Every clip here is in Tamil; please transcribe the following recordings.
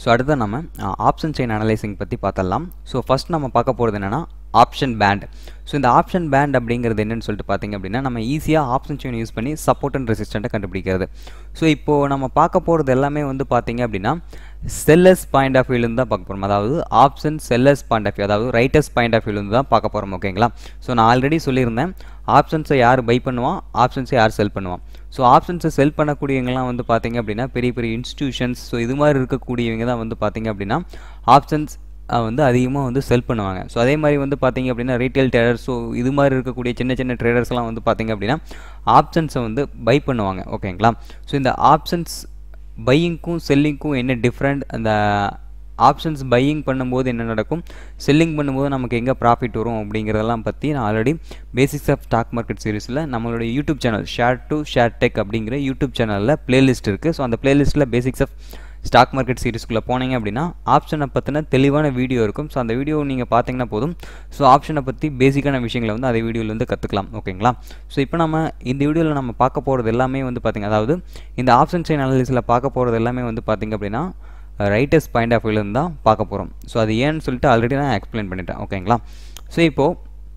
ஸோ அடுத்து நம்ம ஆப்ஷன் செயின் அனலைசிங் பற்றி பார்த்தலாம் ஸோ ஃபஸ்ட் நம்ம பார்க்க போகிறது என்னென்னா ஆப்ஷன் பேண்ட் ஸோ இந்த ஆப்ஷன் பேண்ட் அப்படிங்கிறது என்னன்னு சொல்லிட்டு பார்த்தீங்க அப்படின்னா நம்ம ஈஸியாக ஆப்ஷன் செயின் யூஸ் பண்ணி சப்போர்ட் அண்ட் ரெசிஸ்டண்ட்டை கண்டுபிடிக்கிறது ஸோ இப்போது நம்ம பார்க்க போகிறது எல்லாமே வந்து பார்த்தீங்க அப்படின்னா செல்லர்ஸ் பாயிண்ட் ஆஃப் வியூலேருந்து தான் பார்க்க போகிறோம் அதாவது option sellers point of view அதாவது ரைட்டர்ஸ் பாயிண்ட் ஆஃப் வியூலேருந்து தான் பார்க்க போகிறோம் ஓகேங்களா ஸோ நான் ஆல்ரெடி சொல்லியிருந்தேன் ஆப்ஷன்ஸை யார் பை பண்ணுவான் ஆப்ஷன்ஸை யார் செல் பண்ணுவான் ஸோ ஆப்ஷன்ஸை செல் பண்ணக்கூடியவங்கலாம் வந்து பார்த்தீங்க அப்படின்னா பெரிய பெரிய இன்ஸ்டியூஷன்ஸ் ஸோ இது மாதிரி இருக்கக்கூடியவங்க தான் வந்து பார்த்தீங்க அப்படின்னா ஆப்ஷன்ஸ் வந்து அதிகமாக வந்து செல் பண்ணுவாங்க ஸோ அதே மாதிரி வந்து பார்த்தீங்க அப்படின்னா ரீட்டைல் ட்ரேடர்ஸ் ஸோ இது மாதிரி இருக்கக்கூடிய சின்ன சின்ன ட்ரேடர்ஸ்லாம் வந்து பார்த்தீங்க அப்படின்னா ஆப்ஷன்ஸை வந்து பை பண்ணுவாங்க ஓகேங்களா ஸோ இந்த ஆப்ஷன்ஸ் பையிங்க்கும் செல்லிங்க்கும் என்ன டிஃப்ரெண்ட் அந்த ஆப்ஷன்ஸ் பையிங் பண்ணும்போது என்ன நடக்கும் செல்லிங் பண்ணும்போது நமக்கு எங்கே ப்ராஃபிட் வரும் அப்படிங்கிறதெல்லாம் பற்றி நான் already basics of stock market சீரிஸில் நம்மளோட YouTube channel share to share tech அப்படிங்கிற யூடியூப் சேனலில் பிளேலிஸ்ட் இருக்குது ஸோ அந்த பிளேலிஸ்ட்டில் பேசிக்ஸ் ஆஃப் ஸ்டாக் மார்க்கெட் சீரிஸ்க்குள்ளே போனீங்க அப்படின்னா ஆப்ஷனை பற்றின தெளிவான வீடியோ இருக்கும் ஸோ அந்த வீடியோ நீங்கள் பார்த்தீங்கன்னா போதும் ஸோ ஆப்ஷனை பற்றி பேசிக்கான விஷயங்களை வந்து அந்த வீடியோவில் வந்து கற்றுக்கலாம் ஓகேங்களா ஸோ இப்போ நம்ம இந்த வீடியோவில் நம்ம பார்க்க போகிறது எல்லாமே வந்து பார்த்திங்க அதாவது இந்த ஆப்ஷன் செயின் அனாலிசிஸில் பார்க்க போகிறது எல்லாமே வந்து பார்த்திங்க அப்படின்னா ரைட்டர்ஸ் பாயிண்ட் ஆஃப் வியூலேருந்து தான் பார்க்க போகிறோம் ஸோ அது ஏன்னு சொல்லிட்டு ஆல்ரெடி நான் எக்ஸ்பிளைன் பண்ணிட்டேன் ஓகேங்களா ஸோ இப்போது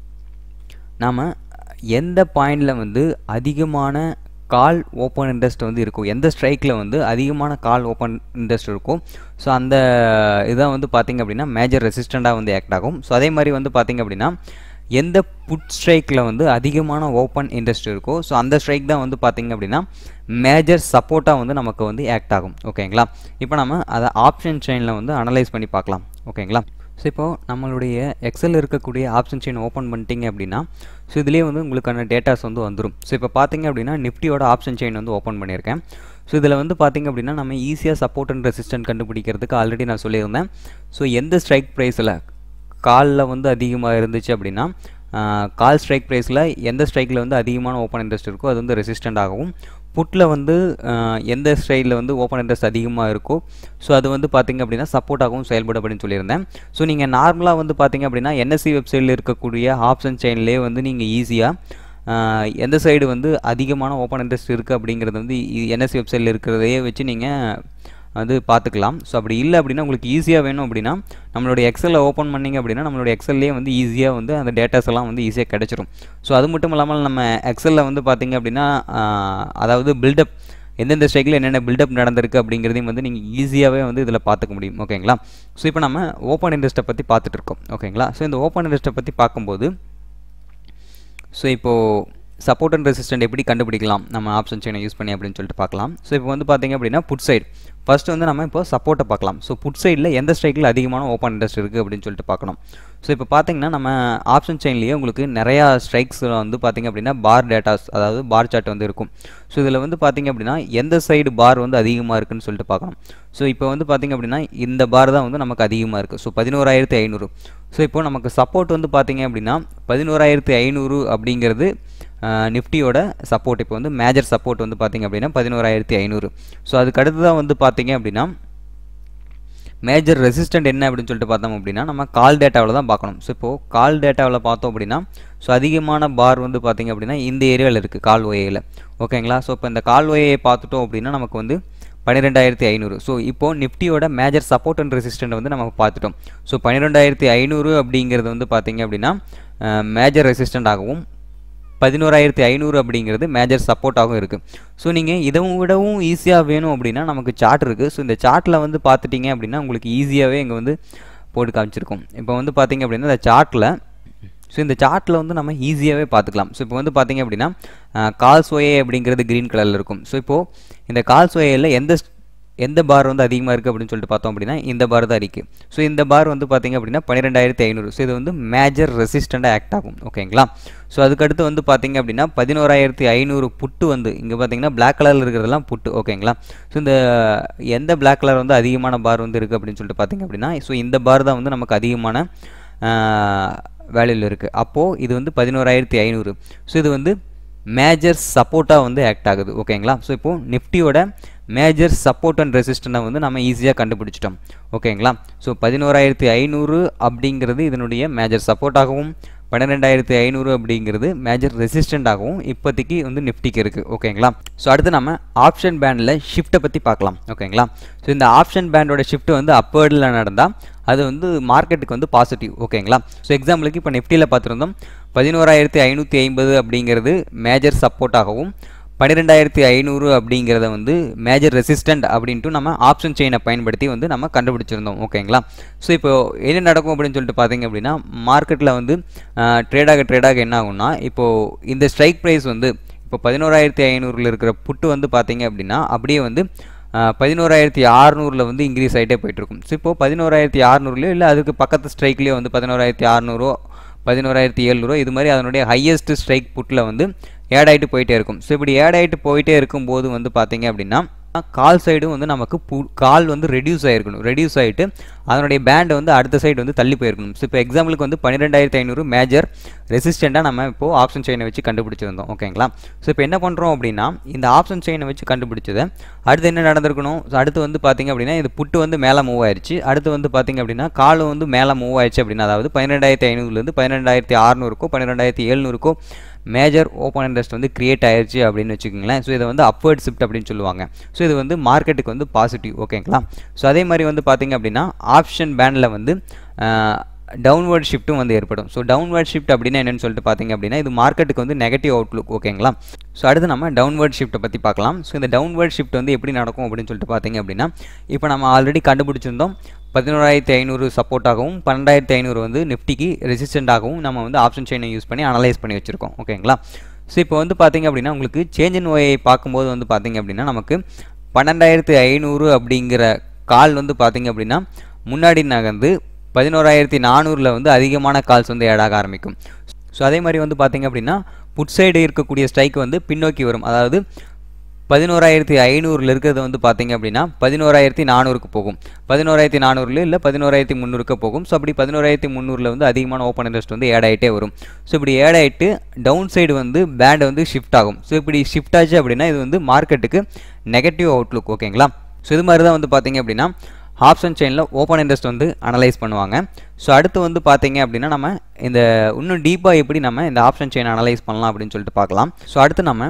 நாம் எந்த பாயிண்டில் வந்து அதிகமான கால் ஓப்பன் இன்ட்ரெஸ்ட் வந்து இருக்கும் எந்த ஸ்ட்ரைக்கில் வந்து அதிகமான கால் ஓப்பன் இன்ட்ரெஸ்ட் இருக்கும் ஸோ அந்த இதான் வந்து பார்த்திங்க அப்படின்னா மேஜர் ரெசிஸ்டண்ட்டாக வந்து ஆக்ட் ஆகும் ஸோ அதே மாதிரி வந்து பார்த்திங்க அப்படின்னா எந்த புட் ஸ்ட்ரைக்கில் வந்து அதிகமான ஓப்பன் இன்ட்ரெஸ்ட் இருக்கோ ஸோ அந்த ஸ்ட்ரைக் தான் வந்து பார்த்திங்க அப்படின்னா மேஜர் சப்போர்ட்டாக வந்து நமக்கு வந்து ஆக்ட் ஆகும் ஓகேங்களா இப்போ நம்ம அதை ஆப்ஷன் செயினில் வந்து அனலைஸ் பண்ணி பார்க்கலாம் ஓகேங்களா ஸோ இப்போது நம்மளுடைய எக்ஸல் இருக்கக்கூடிய ஆப்ஷன் செயின் ஓப்பன் பண்ணிட்டீங்க அப்படின்னா ஸோ இதுலேயே வந்து உங்களுக்கான டேட்டாஸ் வந்து வந்துடும் ஸோ இப்போ பார்த்தீங்க அப்படின்னா நிஃப்டியோட ஆப்ஷன் செயின் வந்து ஓப்பன் பண்ணியிருக்கேன் ஸோ இதில் வந்து பார்த்திங்க அப்படின்னா நம்ம ஈஸியாக சப்போர்ட் அண்ட் ரெசிஸ்டன்ட் கண்டுபிடிக்கிறதுக்கு ஆல்ரெடி நான் சொல்லியிருந்தேன் ஸோ எந்த ஸ்ட்ரைக் ப்ரைஸில் காலில் வந்து அதிகமாக இருந்துச்சு அப்படின்னா கால் ஸ்ட்ரைக் ப்ரைஸில் எந்த ஸ்ட்ரைக்கில் வந்து அதிகமான ஓப்பன் இன்ட்ரெஸ்ட் இருக்கோ அது வந்து ரெசிஸ்டண்ட் ஆகவும் புட்டில் வந்து எந்த ஸ்டைலில் வந்து ஓப்பன் இன்ட்ரெஸ்ட் அதிகமாக இருக்கோ ஸோ அது வந்து பார்த்திங்க அப்படின்னா சப்போர்ட்டாகவும் செயல்படும் அப்படின்னு சொல்லியிருந்தேன் ஸோ நீங்கள் நார்மலாக வந்து பார்த்திங்க அப்படின்னா என்எஸ்சி வெப்சைட்டில் இருக்கக்கூடிய ஆப்ஷன் செயின்லேயே வந்து நீங்கள் ஈஸியாக எந்த சைடு வந்து அதிகமான ஓப்பன் இன்ட்ரெஸ்ட் இருக்குது அப்படிங்கிறது வந்து என்எஸ்சி வெப்சைட்டில் இருக்கிறதையே வச்சு நீங்கள் வந்து பார்த்துக்கலாம் ஸோ அப்படி இல்லை அப்படின்னா உங்களுக்கு ஈஸியாக வேணும் அப்படின்னா நம்மளுடைய எக்ஸலில் ஓப்பன் பண்ணிங்க அப்படின்னா நம்மளுடைய எக்ஸல்லே வந்து ஈஸியாக வந்து அந்த டேட்டாஸ் எல்லாம் வந்து ஈஸியாக கிடச்சிரும் ஸோ அது மட்டும் இல்லாமல் நம்ம எக்ஸலில் வந்து பார்த்திங்க அப்படின்னா அதாவது பில்டப் எந்தெந்த ஸ்ட்ரைக்கில் என்னென்ன பில்டப் நடந்திருக்கு அப்படிங்கிறதையும் வந்து நீங்கள் ஈஸியாகவே வந்து இதில் பார்த்துக்க முடியும் ஓகேங்களா ஸோ இப்போ நம்ம ஓப்பன் இன்ட்ரெஸ்ட்டை பற்றி பார்த்துட்டு இருக்கோம் ஓகேங்களா ஸோ இந்த ஓப்பன் இன்ட்ரெஸ்ட்டை பற்றி பார்க்கும்போது ஸோ இப்போது சப்போர்ட் அண்ட் ரெசிஸ்டன்ட் எப்படி கண்டுபிடிக்கலாம் நம்ம ஆப்ஷன் செயினை யூஸ் பண்ணி அப்படின்னு சொல்லிட்டு பார்க்கலாம் ஸோ இப்போ வந்து பார்த்திங்க அப்படின்னா புட் சைடு ஃபஸ்ட்டு வந்து நம்ம இப்போ சப்போர்ட்டை பார்க்கலாம் ஸோ புட் சைடில் எந்த ஸ்ட்ரைக்கில் அதிகமான ஓப்பன் இன்ட்ரெஸ்ட் இருக்குது அப்படின்னு சொல்லிட்டு பார்க்கணும் ஸோ இப்போ பார்த்தீங்கன்னா நம்ம ஆப்ஷன் செயின்லேயே உங்களுக்கு நிறையா ஸ்ட்ரைக்ஸ் வந்து பார்த்திங்க அப்படின்னா பார் டேட்டாஸ் அதாவது பார் சார்ட் வந்து இருக்கும் ஸோ இதில் வந்து பார்த்திங்க அப்படின்னா எந்த சைடு பார் வந்து அதிகமாக இருக்குன்னு சொல்லிட்டு பார்க்கணும் ஸோ இப்போ வந்து பார்த்திங்க அப்படின்னா இந்த பார் தான் வந்து நமக்கு அதிகமாக இருக்குது ஸோ பதினோராயிரத்தி ஐநூறு ஸோ இப்போ நமக்கு சப்போர்ட் வந்து பார்த்திங்க அப்படின்னா பதினோராயிரத்தி ஐநூறு அப்படிங்கிறது நிஃப்டியோட சப்போர்ட் இப்போ வந்து மேஜர் சப்போர்ட் வந்து பார்த்திங்க அப்படின்னா பதினோராயிரத்தி ஐநூறு ஸோ அதுக்கு அடுத்து தான் வந்து பார்த்திங்க அப்படின்னா மேஜர் ரெசிஸ்டன்ட் என்ன அப்படின்னு சொல்லிட்டு பார்த்தோம் அப்படின்னா நம்ம கால் டேட்டாவில் தான் பார்க்கணும் ஸோ இப்போது கால் டேட்டாவில் பார்த்தோம் அப்படின்னா ஸோ அதிகமான பார் வந்து பார்த்திங்க அப்படின்னா இந்த ஏரியாவில் இருக்குது கால் ஒயையில் ஓகேங்களா ஸோ இப்போ இந்த கால் ஒயையை பார்த்துட்டோம் அப்படின்னா நமக்கு வந்து பன்னிரெண்டாயிரத்தி ஐநூறு ஸோ இப்போது நிஃப்டியோட மேஜர் சப்போர்ட் அண்ட் ரெசிஸ்டன்ட் வந்து நம்ம பார்த்துட்டோம் ஸோ பன்னிரெண்டாயிரத்தி ஐநூறு அப்படிங்கிறது வந்து பார்த்திங்க அப்படின்னா மேஜர் ரெசிஸ்டன்ட் ஆகவும் பதினோராயிரத்தி ஐநூறு அப்படிங்கிறது மேஜர் சப்போர்ட்டாகவும் இருக்குது ஸோ நீங்கள் இதை விடவும் ஈஸியாக வேணும் அப்படின்னா நமக்கு சார்ட் இருக்குது ஸோ இந்த சார்ட்டில் வந்து பார்த்துட்டிங்க அப்படின்னா உங்களுக்கு ஈஸியாகவே இங்கே வந்து போட்டு காமிச்சிருக்கும் இப்போ வந்து பார்த்திங்க அப்படின்னா இந்த சார்ட்டில் ஸோ இந்த சார்ட்டில் வந்து நம்ம ஈஸியாகவே பார்த்துக்கலாம் ஸோ இப்போ வந்து பார்த்திங்க அப்படின்னா கால்ஸ் ஒயே அப்படிங்கிறது க்ரீன் கலரில் இருக்கும் ஸோ இப்போது இந்த கால்ஸ் ஒயையில் எந்த எந்த பார் வந்து அதிகமாக இருக்குது அப்படின்னு சொல்லிட்டு பார்த்தோம் அப்படின்னா இந்த பார் தான் இருக்குது ஸோ இந்த பார் வந்து பார்த்திங்க அப்படின்னா பன்னிரெண்டாயிரத்தி ஐநூறு ஸோ இது வந்து மேஜர் ரெசிஸ்டண்ட்டாக ஆக்ட் ஆகும் ஓகேங்களா ஸோ அதுக்கடுத்து வந்து பார்த்திங்க அப்படின்னா பதினோராயிரத்தி ஐநூறு புட்டு வந்து இங்கே பார்த்தீங்கன்னா பிளாக் கலரில் இருக்கிறதெல்லாம் புட்டு ஓகேங்களா ஸோ இந்த எந்த பிளாக் கலர் வந்து அதிகமான பார் வந்து இருக்குது அப்படின்னு சொல்லிட்டு பார்த்திங்க அப்படின்னா ஸோ இந்த பார் தான் வந்து நமக்கு அதிகமான வேல்யூவில் இருக்குது அப்போது இது வந்து பதினோராயிரத்தி ஐநூறு ஸோ இது வந்து மேஜர் சப்போர்ட்டாக வந்து ஆக்ட் ஆகுது ஓகேங்களா ஸோ இப்போது நிஃப்டியோட மேஜர் சப்போர்ட் அண்ட் ரெசிஸ்டனை வந்து நம்ம ஈஸியாக கண்டுபிடிச்சிட்டோம் ஓகேங்களா ஸோ பதினோராயிரத்தி ஐநூறு அப்படிங்கிறது இதனுடைய மேஜர் சப்போர்ட்டாகவும் பன்னிரெண்டாயிரத்தி ஐநூறு அப்படிங்கிறது மேஜர் ரெசிஸ்டண்ட்டாகவும் இப்போதைக்கு வந்து நிஃப்டிக்கு இருக்குது ஓகேங்களா ஸோ அடுத்து நம்ம ஆப்ஷன் பேண்டில் ஷிஃப்ட்டை பற்றி பார்க்கலாம் ஓகேங்களா ஸோ இந்த ஆப்ஷன் பேண்டோட ஷிஃப்ட் வந்து அப்பேர்டில் நடந்தால் அது வந்து மார்க்கெட்டுக்கு வந்து பாசிட்டிவ் ஓகேங்களா ஸோ எக்ஸாம்பிளுக்கு இப்போ நிஃப்டியில் பார்த்துருந்தோம் பதினோராயிரத்தி ஐநூற்றி ஐம்பது அப்படிங்கிறது மேஜர் சப்போர்ட்டாகவும் பன்னிரெண்டாயிரத்தி ஐநூறு அப்படிங்கிறத வந்து மேஜர் ரெசிஸ்டண்ட் அப்படின்ட்டு நம்ம ஆப்ஷன் செயினை பயன்படுத்தி வந்து நம்ம கண்டுபிடிச்சிருந்தோம் ஓகேங்களா ஸோ இப்போ என்ன நடக்கும் அப்படின்னு சொல்லிட்டு பார்த்தீங்க அப்படின்னா மார்க்கெட்டில் வந்து ட்ரேடாக ட்ரேடாக என்ன ஆகும்னா இப்போது இந்த ஸ்ட்ரைக் ப்ரைஸ் வந்து இப்போ பதினோராயிரத்தி ஐநூறில் இருக்கிற புட்டு வந்து பார்த்தீங்க அப்படின்னா அப்படியே வந்து பதினோராயிரத்தி அறநூறில் வந்து இன்க்ரீஸ் ஆகிட்டே போயிட்டுருக்கும் ஸோ இப்போது பதினோராயிரத்தி அறநூறுலையோ இல்லை அதுக்கு பக்கத்து ஸ்ட்ரைக்லேயோ வந்து பதினோராயிரத்தி அறநூறோ பதினோராயிரத்தி எழுநூறுவா இது மாதிரி அதனுடைய ஹையஸ்ட் ஸ்ட்ரைக் புட்டில் வந்து ஆட் ஆகிட்டு போயிட்டே இருக்கும் ஸோ இப்படி ஆட் ஆகிட்டு போயிட்டே இருக்கும்போது வந்து பார்த்தீங்க அப்படின்னா கால் சைடும் வந்து நமக்கு பு கால் வந்து ரெடியூஸ் ஆகிருக்கணும் ரெடியூஸ் ஆகிட்டு அதனுடைய பேண்டை வந்து அடுத்த சைடு வந்து தள்ளி போயிருக்கணும் ஸோ இப்போ எக்ஸாம்பிளுக்கு வந்து பன்னிரெண்டாயிரத்தி ஐநூறு மேஜர் ரெசிஸ்டண்ட்டாக நம்ம இப்போது ஆப்ஷன் செயினை வச்சு கண்டுபிடிச்சிருந்தோம் ஓகேங்களா ஸோ இப்போ என்ன பண்ணுறோம் அப்படின்னா இந்த ஆப்ஷன் செயினை வச்சு கண்டுபிடிச்சதை அடுத்து என்ன நடந்திருக்கணும் ஸோ அடுத்து வந்து பார்த்திங்க அப்படின்னா இது புட்டு வந்து மேலே மூவ் ஆயிடுச்சு அடுத்து வந்து பார்த்திங்க அப்படின்னா கால் வந்து மேலே மூவ் ஆயிடுச்சு அப்படின்னா அதாவது பன்னிரெண்டாயிரத்தி ஐநூறுலேருந்து பன்னிரெண்டாயிரத்தி அறநூறுக்கோ பன்னிரெண்டாயிரத்தி எழுநூறுக்கோ மேஜர் ஓப்பன் இன்ட்ரெஸ்ட் வந்து கிரியேட் ஆயிடுச்சு அப்படின்னு வச்சுக்கோங்களேன் ஸோ இதை வந்து அப்வர்ட் ஷிஃப்ட் அப்படின்னு சொல்லுவாங்க ஸோ இது வந்து மார்க்கெட்டுக்கு வந்து பாசிட்டிவ் ஓகேங்களா ஸோ அதே மாதிரி வந்து பார்த்திங்க அப்படின்னா ஆப்ஷன் பேனில் வந்து டவுன்வர்ட் ஷிஃப்ட்டும் வந்து ஏற்படும் ஸோ டவுன்வர்ட் ஷிஃப்ட் அப்படின்னா என்னென்னு சொல்லிட்டு பார்த்தீங்க அப்படின்னா இது மார்க்கெட்டுக்கு வந்து நெகட்டிவ் அவுட்லுக் ஓகேங்களா ஸோ அடுத்து நம்ம டவுன்வர்ட் ஷிஃப்ட்டை பற்றி பார்க்கலாம் ஸோ இந்த டவுன்வர்ட் ஷிஃப்ட் வந்து எப்படி நடக்கும் அப்படின்னு சொல்லிட்டு பார்த்தீங்க அப்படின்னா இப்போ நம்ம ஆல்ரெடி கண்டுபிடிச்சிருந்தோம் பதினோராயிரத்தி ஐநூறு சப்போர்ட்டாகவும் பன்னெண்டாயிரத்தி ஐநூறு வந்து நிஃப்டிக்கு ரெசிஸ்டண்ட்டாகவும் நம்ம வந்து ஆப்ஷன் செயினை யூஸ் பண்ணி அனலைஸ் பண்ணி வச்சுருக்கோம் ஓகேங்களா ஸோ இப்போ வந்து பார்த்திங்க அப்படின்னா உங்களுக்கு சேஞ்ச் இன் ஒயை பார்க்கும்போது வந்து பார்த்திங்க அப்படின்னா நமக்கு பன்னெண்டாயிரத்து ஐநூறு அப்படிங்கிற கால் வந்து பார்த்திங்க அப்படின்னா முன்னாடி நகர்ந்து பதினோராயிரத்தி நானூறில் வந்து அதிகமான கால்ஸ் வந்து ஆட் ஆக ஆரம்பிக்கும் ஸோ அதே மாதிரி வந்து பார்த்திங்க அப்படின்னா புட் சைடு இருக்கக்கூடிய ஸ்ட்ரைக் வந்து பின்னோக்கி வரும் அதாவது பதினோராயிரத்தி ஐநூறில் இருக்கிறது வந்து பார்த்திங்க அப்படின்னா பதினோராயிரத்தி நானூறுக்கு போகும் பதினோராயிரத்தி நானூறுல இல்லை பதினோராயிரத்தி முந்நூறுக்கு போகும் ஸோ அப்படி பதினோராயிரத்தி முந்நூறில் வந்து அதிகமான ஓப்பன் இன்ட்ரெஸ்ட் வந்து ஏட் ஆகிட்டே வரும் ஸோ இப்படி ஏட் ஆகிட்டு டவுன் சைடு வந்து பேண்ட் வந்து ஷிஃப்ட் ஆகும் ஸோ இப்படி ஷிஃப்ட் ஆச்சு அப்படின்னா இது வந்து மார்க்கெட்டுக்கு நெகட்டிவ் அவுட்லுக் ஓகேங்களா ஸோ இது மாதிரி தான் வந்து பார்த்திங்க அப்படின்னா ஆப்ஷன் செயினில் ஓப்பன் இன்ட்ரெஸ்ட் வந்து அனலைஸ் பண்ணுவாங்க ஸோ அடுத்து வந்து பார்த்தீங்க அப்படின்னா நம்ம இந்த இன்னும் டீப்பாக எப்படி நம்ம இந்த ஆப்ஷன் செயின் அனலைஸ் பண்ணலாம் அப்படின்னு சொல்லிட்டு பார்க்கலாம் ஸோ அடுத்து நம்ம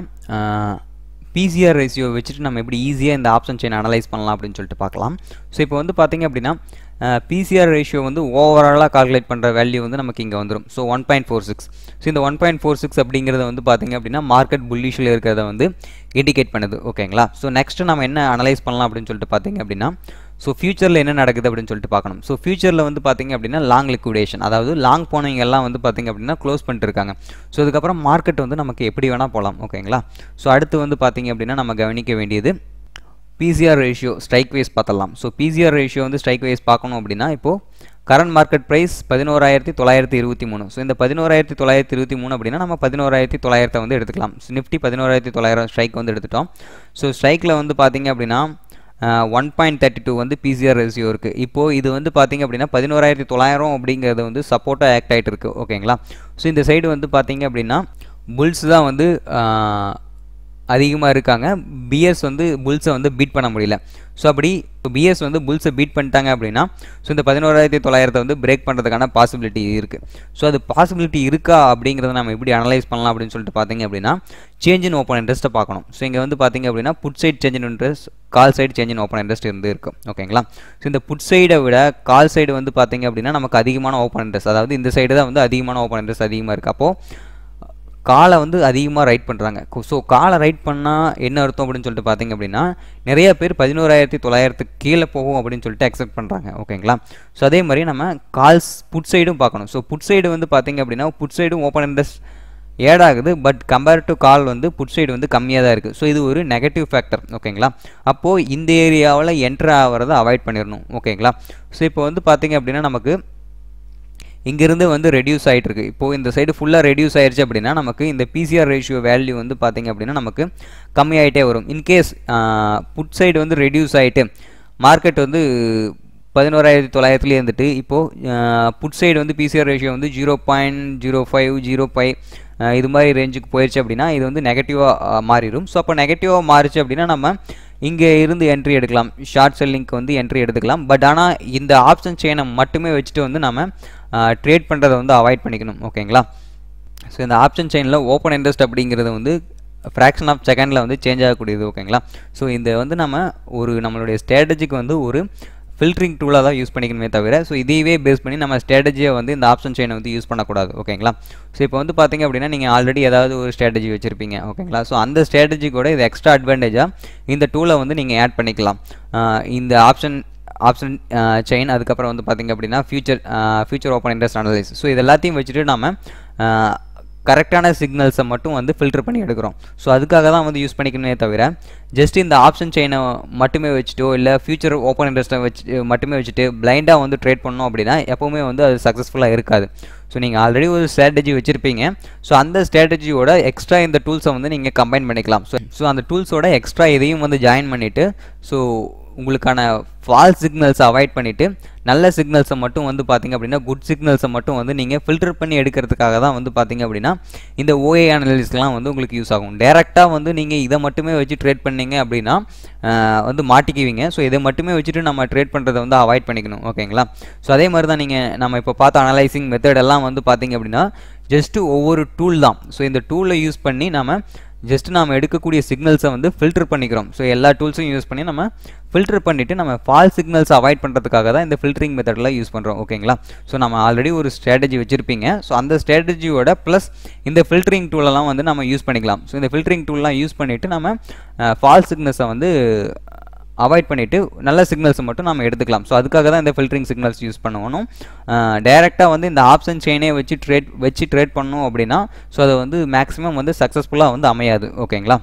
பிசிஆர் ரேஷியோ வச்சுட்டு நம்ம எப்படி ஈஸியாக இந்த ஆப்ஷன் செயின் அனலைஸ் பண்ணலாம் அப்படின்னு சொல்லிட்டு பார்க்கலாம் ஸோ இப்போ வந்து பார்த்தீங்க அப்படின்னா பிசிஆர் ரேஷியோ வந்து ஓவராலாக கால்குலேட் பண்ணுற வேல்யூ வந்து நமக்கு இங்கே வந்துடும் so one point four six so இந்த ஒன் பாயிண்ட் ஃபோர் சிக்ஸ் அப்படிங்கிறத வந்து பார்த்திங்க அப்படின்னா மார்க்கெட் புல்லிஷில் இருக்கிறத வந்து இண்டிகேட் பண்ணுது ஓகேங்களா ஸோ நெக்ஸ்ட்டு நம்ம என்ன அனலைஸ் பண்ணலாம் அப்படின்னு சொல்லிட்டு பார்த்தீங்க அப்படின்னா ஸோ ஃபியூச்சரில் என்ன நடக்குது அப்படின்னு சொல்லிட்டு பார்க்கணும் ஸோ ஃபியூச்சரில் வந்து பார்த்திங்க அப்படின்னா லாங் லிக்விடேஷன் அதாவது லாங் போனவங்க எல்லாம் வந்து பார்த்திங்க அப்படின்னா க்ளோஸ் பண்ணிட்டு இருக்காங்க ஸோ அதுக்கப்புறம் மார்க்கெட் வந்து நமக்கு எப்படி வேணால் போகலாம் ஓகேங்களா ஸோ அடுத்து வந்து பார்த்திங்க அப்படின்னா நம்ம கவனிக்க வேண்டியது பிசிஆர் ரேஷியோ ஸ்ட்ரைக் வைஸ் பார்த்தலாம் ஸோ பிசிஆர் ரேஷியோ வந்து ஸ்ட்ரைக் வைஸ் பார்க்கணும் அப்படின்னா இப்போது கரண்ட் மார்க்கெட் ப்ரைஸ் பதினோராயிரத்தி தொள்ளாயிரத்தி இருபத்தி மூணு ஸோ இந்த பதினோராயிரத்தி தொள்ளாயிரத்தி இருபத்தி மூணு அப்படின்னா நம்ம பதினோராயிரத்தி தொள்ளாயிரத்தை வந்து எடுத்துக்கலாம் நிஃப்டி பதினோராயிரத்தி தொள்ளாயிரம் ஸ்ட்ரைக் வந்து எடுத்துட்டோம் ஸோ ஸ்ட்ரைக்கில் வந்து பார்த்திங்க அப்படின்னா ஒன் பாயிண்ட் தேர்ட்டி டூ வந்து பிசிஆர் ரேஷியோ இருக்குது இப்போது இது வந்து பார்த்திங்க அப்படின்னா பதினோராயிரத்தி தொள்ளாயிரம் அப்படிங்கிறது வந்து சப்போர்ட்டாக ஆக்ட் ஆகிட்டு இருக்குது ஓகேங்களா ஸோ இந்த சைடு வந்து பார்த்திங்க அப்படின்னா புல்ஸ் தான் வந்து அதிகமாக இருக்காங்க பிஎஸ் வந்து புல்ஸை வந்து பீட் பண்ண முடியல ஸோ அப்படி பிஎஸ் வந்து புல்ஸை பீட் பண்ணிட்டாங்க அப்படின்னா ஸோ இந்த பதினோராயிரத்தி தொள்ளாயிரத்தை வந்து பிரேக் பண்ணுறதுக்கான பாசிபிலிட்டி இருக்குது ஸோ அது பாசிபிலிட்டி இருக்கா அப்படிங்கிறத நம்ம எப்படி அனலைஸ் பண்ணலாம் அப்படின்னு சொல்லிட்டு பார்த்தீங்க அப்படின்னா சேஞ்ச் இன் ஓப்பன் இன்ட்ரெஸ்ட்டை பார்க்கணும் ஸோ இங்கே வந்து பார்த்தீங்க அப்படின்னா put side change in interest call side change in open interest இருந்து இருக்கும் ஓகேங்களா ஸோ இந்த புட் சைடை விட கால் சைடு வந்து பார்த்தீங்க அப்படின்னா நமக்கு அதிகமான ஓப்பன் இன்ட்ரெஸ்ட் அதாவது இந்த சைடு தான் வந்து அதிகமான ஓப்பன் இன்ட்ரெஸ்ட் அதிகமாக இருக்குது அப்போது காலை வந்து அதிகமாக ரைட் பண்ணுறாங்க ஸோ காலை ரைட் பண்ணால் என்ன அர்த்தம் அப்படின்னு சொல்லிட்டு பார்த்தீங்க அப்படின்னா நிறைய பேர் பதினோராயிரத்தி தொள்ளாயிரத்துக்கு கீழே போகும் அப்படின்னு சொல்லிட்டு அக்செப்ட் பண்ணுறாங்க ஓகேங்களா ஸோ அதே மாதிரி நம்ம கால்ஸ் புட் சைடும் பார்க்கணும் ஸோ புட் சைடு வந்து பார்த்தீங்க அப்படின்னா புட் சைடும் ஓப்பன் இன்ட்ரெஸ்ட் ஏட் ஆகுது பட் கம்பேர் டு கால் வந்து புட் சைடு வந்து கம்மியாக தான் இருக்குது ஸோ இது ஒரு நெகட்டிவ் ஃபேக்டர் ஓகேங்களா அப்போது இந்த ஏரியாவில் என்ட்ரு ஆகிறத அவாய்ட் பண்ணிடணும் ஓகேங்களா ஸோ இப்போ வந்து பார்த்தீங்க அப்படின்னா நமக்கு இங்கேருந்து வந்து ரெடியூஸ் ஆகிட்டு இருக்கு இப்போது இந்த சைடு ஃபுல்லாக ரெடியூஸ் ஆயிடுச்சு அப்படின்னா நமக்கு இந்த பிசிஆர் ரேஷியோ வேல்யூ வந்து பார்த்திங்க அப்படின்னா நமக்கு கம்மியாகிட்டே வரும் இன்கேஸ் புட் சைடு வந்து ரெடியூஸ் ஆகிட்டு மார்க்கெட் வந்து பதினோராயிரத்தி தொள்ளாயிரத்துலேயே இருந்துட்டு இப்போது புட் சைடு வந்து பிசிஆர் ரேஷியோ வந்து zero point zero five zero five இது மாதிரி ரேஞ்சுக்கு போயிடுச்சு அப்படின்னா இது வந்து நெகட்டிவாக மாறிடும் ஸோ அப்போ நெகட்டிவாக மாறிச்சு அப்படின்னா நம்ம இங்கே இருந்து என்ட்ரி எடுக்கலாம் ஷார்ட் செல்லிங்க்கு வந்து என்ட்ரி எடுத்துக்கலாம் பட் ஆனால் இந்த ஆப்ஷன் செயினை மட்டுமே வச்சுட்டு வந்து நம்ம ட்ரேட் பண்ணுறதை வந்து அவாய்ட் பண்ணிக்கணும் ஓகேங்களா ஸோ இந்த ஆப்ஷன் செயினில் ஓப்பன் இன்ட்ரெஸ்ட் அப்படிங்கிறது வந்து ஃப்ராக்ஷன் ஆஃப் செகண்டில் வந்து சேஞ்ச் ஆகக்கூடியது ஓகேங்களா ஸோ இந்த வந்து நம்ம ஒரு நம்மளுடைய ஸ்ட்ராட்டஜிக்கு வந்து ஒரு ஃபில்டரிங் டூலாக தான் யூஸ் பண்ணிக்கணுமே தவிர ஸோ இதையவே பேஸ் பண்ணி நம்ம ஸ்ட்ராட்டஜியை வந்து இந்த ஆப்ஷன் செயினை வந்து யூஸ் பண்ணக்கூடாது ஓகேங்களா ஸோ இப்போ வந்து பார்த்தீங்க அப்படின்னா நீங்கள் ஆல்ரெடி ஏதாவது ஒரு ஸ்ட்ராட்டஜி வச்சுருப்பீங்க ஓகேங்களா ஸோ அந்த ஸ்ட்ராட்டஜி கூட இது எக்ஸ்ட்ரா அட்வான்டேஜாக இந்த டூலை வந்து நீங்கள் ஆட் பண்ணிக்கலாம் இந்த ஆப்ஷன் ஆப்ஷன் செயின் அதுக்கப்புறம் வந்து பார்த்திங்க அப்படின்னா future future open interest analyse so இது எல்லாத்தையும் வச்சுட்டு நம்ம கரெக்டான சிக்னல்ஸை மட்டும் வந்து ஃபில்டர் பண்ணி எடுக்கிறோம் ஸோ அதுக்காக தான் வந்து யூஸ் பண்ணிக்கணுமே தவிர ஜஸ்ட் இந்த ஆப்ஷன் செயினை மட்டுமே வச்சுட்டோ இல்லை ஃபியூச்சர் ஓப்பன் இன்ட்ரெஸ்ட்டை வச்சு மட்டுமே வச்சுட்டு பிளைண்டாக வந்து ட்ரேட் பண்ணோம் அப்படின்னா எப்போவுமே வந்து அது சக்ஸஸ்ஃபுல்லாக இருக்காது ஸோ நீங்கள் ஆல்ரெடி ஒரு ஸ்ட்ராட்டஜி வச்சுருப்பீங்க ஸோ அந்த ஸ்ட்ராட்டஜியோட எக்ஸ்ட்ரா இந்த டூல்ஸை வந்து நீங்கள் கம்பைன் பண்ணிக்கலாம் ஸோ ஸோ அந்த டூல்ஸோட எக்ஸ்ட்ரா இதையும் வந்து ஜாயின் பண்ணிவிட்டு ஸோ உங்களுக்கான ஃபால்ஸ் சிக்னல்ஸை அவாய்ட் பண்ணிவிட்டு நல்ல சிக்னல்ஸை மட்டும் வந்து பார்த்திங்க அப்படின்னா குட் சிக்னல்ஸை மட்டும் வந்து நீங்கள் ஃபில்டர் பண்ணி எடுக்கிறதுக்காக தான் வந்து பார்த்திங்க அப்படின்னா இந்த ஓஏ அனலிஸ்ட்லாம் வந்து உங்களுக்கு யூஸ் ஆகும் டேரெக்டாக வந்து நீங்கள் இதை மட்டுமே வச்சு ட்ரேட் பண்ணீங்க அப்படின்னா வந்து மாட்டிக்குவீங்க ஸோ இதை மட்டுமே வச்சுட்டு நம்ம ட்ரேட் பண்ணுறதை வந்து அவாய்ட் பண்ணிக்கணும் ஓகேங்களா ஸோ அதே மாதிரி தான் நீங்கள் நம்ம இப்போ பார்த்த அனலைசிங் மெத்தட் எல்லாம் வந்து பார்த்திங்க அப்படின்னா ஜஸ்ட்டு ஒவ்வொரு டூல் தான் ஸோ இந்த டூலை யூஸ் பண்ணி நம்ம ஜஸ்ட் நாம் எடுக்கக்கூடிய சிக்னல்ஸை வந்து ஃபில்டர் பண்ணிக்கிறோம் ஸோ எல்லா டூல்ஸும் யூஸ் பண்ணி நம்ம ஃபில்டர் பண்ணிவிட்டு நம்ம ஃபால் சிக்னல்ஸ் அவாய்ட் பண்ணுறதுக்காக தான் இந்த ஃபில்டரிங் மெத்தடில் யூஸ் பண்ணுறோம் ஓகேங்களா ஸோ நம்ம ஆல்ரெடி ஒரு ஸ்ட்ராட்டஜி வச்சுருப்பீங்க ஸோ அந்த ஸ்ட்ராட்டஜியோட ப்ளஸ் இந்த ஃபில்டரிங் டூலெல்லாம் வந்து நம்ம யூஸ் பண்ணிக்கலாம் ஸோ இந்த ஃபில்டரிங் டூல்லாம் யூஸ் பண்ணிவிட்டு நம்ம ஃபால் சிக்னல்ஸை வந்து அவாய்ட் பண்ணிவிட்டு நல்ல சிக்னல்ஸை மட்டும் நம்ம எடுத்துக்கலாம் ஸோ அதுக்காக தான் இந்த ஃபில்டரிங் சிக்னல்ஸ் யூஸ் பண்ணணும் டைரெக்டாக வந்து இந்த ஆப்ஷன் செயினே வச்சு ட்ரேட் வச்சு ட்ரேட் பண்ணோம் அப்படின்னா ஸோ அது வந்து மேக்ஸிமம் வந்து சக்ஸஸ்ஃபுல்லாக வந்து அமையாது ஓகேங்களா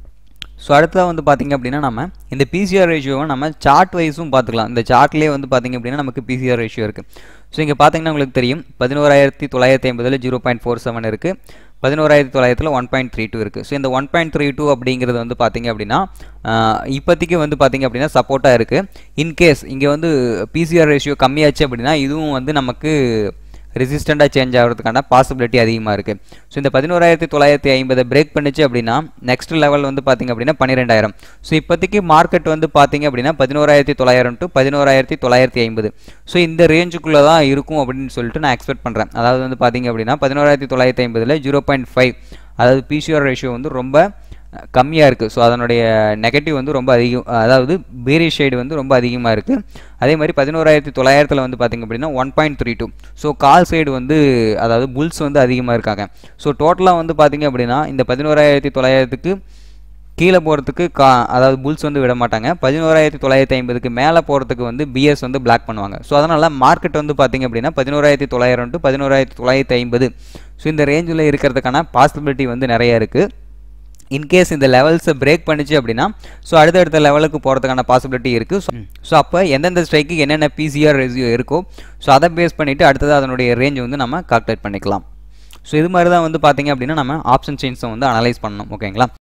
ஸோ அடுத்ததாக வந்து பார்த்திங்க அப்படின்னா நம்ம இந்த பிசிஆர் ரேஷியோவை நம்ம சார்ட் வைஸும் பார்த்துக்கலாம் இந்த சார்ட்லேயே வந்து பார்த்திங்க அப்படின்னா நமக்கு பிசிஆர் ரேஷியோ இருக்குது ஸோ இங்கே பார்த்தீங்கன்னா உங்களுக்கு தெரியும் பதினோராயிரத்தி தொள்ளாயிரத்தி ஐம்பதில் ஜீரோ பாயிண்ட் ஃபோர் செவன் இருக்குது பதினோராயிரத்தி தொள்ளாயிரத்தில் ஒன் பாயிண்ட் த்ரீ டூ இருக்குது ஸோ இந்த ஒன் பாயிண்ட் த்ரீ டூ அப்படிங்கிறது வந்து பார்த்திங்க அப்படின்னா இப்போதைக்கு வந்து பார்த்திங்க அப்படின்னா சப்போர்ட்டாக இருக்குது இன்கேஸ் இங்கே வந்து பிசிஆர் ரேஷியோ கம்மியாச்சு அப்படின்னா இதுவும் வந்து நமக்கு ரெசிஸ்டண்ட்டாக சேஞ்ச் ஆகிறதுக்கான பாசிபிலிட்டி அதிகமாக இருக்குது ஸோ இந்த பதினோராயிரத்தி தொள்ளாயிரத்தி ஐம்பதை பிரேக் பண்ணிச்சு அப்படின்னா நெக்ஸ்ட் லெவல் வந்து பார்த்திங்க அப்படின்னா பன்னிரெண்டாயிரம் ஸோ இப்போதைக்கு மார்க்கெட் வந்து பார்த்திங்க அப்படின்னா பதினோராயிரத்தி தொள்ளாயிரம் டு பதினோராயிரத்தி தொள்ளாயிரத்தி ஐம்பது ஸோ இந்த ரேஞ்சுக்குள்ளே தான் இருக்கும் அப்படின்னு சொல்லிட்டு நான் எக்ஸ்பெக்ட் பண்ணுறேன் அதாவது வந்து பார்த்திங்க அப்படின்னா பதினோராயிரத்தி தொள்ளாயிரத்தி ஐம்பதில் ஜீரோ பாயிண்ட் ஃபைவ் அதாவது பிசிஆர் ரேஷியோ வந்து ரொம்ப கம்மியாக இருக்குது ஸோ அதனுடைய நெகட்டிவ் வந்து ரொம்ப அதிகம் அதாவது பேரி ஷேடு வந்து ரொம்ப அதிகமாக இருக்குது அதே மாதிரி பதினோராயிரத்தி தொள்ளாயிரத்தில் வந்து பார்த்திங்க அப்படின்னா one point three two so call side வந்து அதாவது புல்ஸ் வந்து அதிகமாக இருக்காங்க ஸோ டோட்டலாக வந்து பார்த்திங்க அப்படின்னா இந்த பதினோராயிரத்தி தொள்ளாயிரத்துக்கு கீழே போகிறதுக்கு கா அதாவது புல்ஸ் வந்து விட மாட்டாங்க பதினோராயிரத்தி தொள்ளாயிரத்தி ஐம்பதுக்கு மேலே போகிறதுக்கு வந்து பிஎஸ் வந்து பிளாக் பண்ணுவாங்க ஸோ அதனால் மார்க்கெட் வந்து பார்த்திங்க அப்படின்னா பதினோராயிரத்தி தொள்ளாயிரம் டு பதினோராயிரத்தி தொள்ளாயிரத்தி ஐம்பது ஸோ இந்த ரேஞ்சில் இருக்கிறதுக்கான பாசிபிலிட்டி வந்து நிறைய இருக்குது இன்கேஸ் இந்த லெவல்ஸை பிரேக் பண்ணிச்சு அப்படின்னா ஸோ அடுத்தடுத்த லெவலுக்கு போகிறதுக்கான பாசிபிலிட்டி இருக்குது ஸோ அப்போ எந்தெந்த ஸ்ட்ரைக்கு என்னென்ன பிசிஆர் ரெசியோ இருக்கோ ஸோ அதை பேஸ் பண்ணிவிட்டு அடுத்தது அதனுடைய ரேஞ்ச் வந்து நம்ம கால்குலேட் பண்ணிக்கலாம் ஸோ இது மாதிரி தான் வந்து பார்த்திங்க அப்படின்னா நம்ம ஆப்ஷன் செயின்ஸை வந்து அனலைஸ் பண்ணணும் ஓகேங்களா